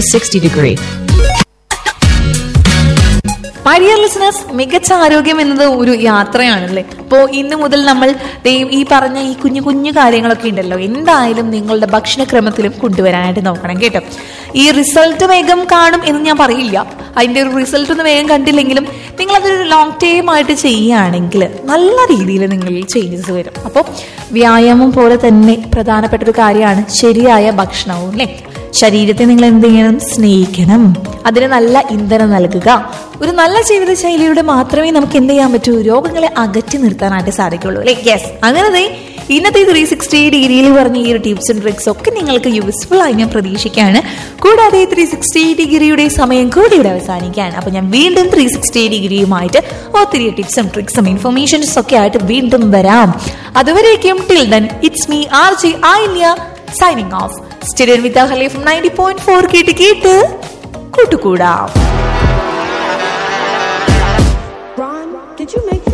360 degree. My dear listeners മികച്ച ആരോഗ്യം എന്നത് ഒരു യാത്രയാണല്ലേ അപ്പോൾ ഇന്ന് മുതൽ നമ്മൾ ദേ ഈ പറഞ്ഞ ഈ കുഞ്ഞു കുഞ്ഞു കാര്യങ്ങളൊക്കെ ഉണ്ടല്ലോ എന്തായാലും നിങ്ങളുടെ ഭക്ഷണക്രമത്തിലും കൊണ്ടുവരാനായിട്ട് നോക്കണം കേട്ടോ ഈ റിസൾട്ട് വേഗം കാണും എന്ന് ഞാൻ പറയില്ല അതിൻ്റെ ഒരു റിസൾട്ട് ഒന്നും വേഗം കണ്ടില്ലെങ്കിലും നിങ്ങൾ അതൊരു ലോങ് ടൈം ആയിട്ട് ചെയ്യുകയാണെങ്കിൽ നല്ല രീതിയിൽ നിങ്ങളിൽ ചേഞ്ചസ് വരും അപ്പോൾ വ്യായാമം പോലെ തന്നെ പ്രധാനപ്പെട്ട ഒരു കാര്യമാണ് ശരിയായ ഭക്ഷണവും അല്ലേ ശരീരത്തെ നിങ്ങൾ എന്ത് ചെയ്യണം സ്നേഹിക്കണം അതിന് നല്ല ഇന്ധനം നൽകുക ഒരു നല്ല ജീവിതശൈലിയിലൂടെ മാത്രമേ നമുക്ക് എന്ത് ചെയ്യാൻ പറ്റൂ രോഗങ്ങളെ അകറ്റി നിർത്താനായിട്ട് സാധിക്കുള്ളൂ അല്ലെ യെസ് അങ്ങനെ ദേ ഇന്നത്തെ ത്രീ സിക്സ്റ്റി ഡിഗ്രിയിൽ പറഞ്ഞ ഈ ഒരു ടിപ്സും ട്രിക്സ് ഒക്കെ നിങ്ങൾക്ക് യൂസ്ഫുൾ ആയി ഞാൻ പ്രതീക്ഷിക്കുകയാണ് കൂടാതെ ത്രീ സിക്സ്റ്റി ഡിഗ്രിയുടെ സമയം കൂടി ഇവിടെ അവസാനിക്കുകയാണ് അപ്പൊ ഞാൻ വീണ്ടും ത്രീ സിക്സ്റ്റി ഡിഗ്രിയുമായിട്ട് ഒത്തിരി ടിപ്സും ട്രിക്സും ഇൻഫർമേഷൻസ് ഒക്കെ ആയിട്ട് വീണ്ടും വരാം അതുവരേക്കും till then it's me R J Ayilya signing off stay tuned with ഹലീഫ് നയൻറ്റി പോയിന്റ് ഫോർ കേട്ട് കേട്ട് കൂട്ടുകൂടാം Ron, did you make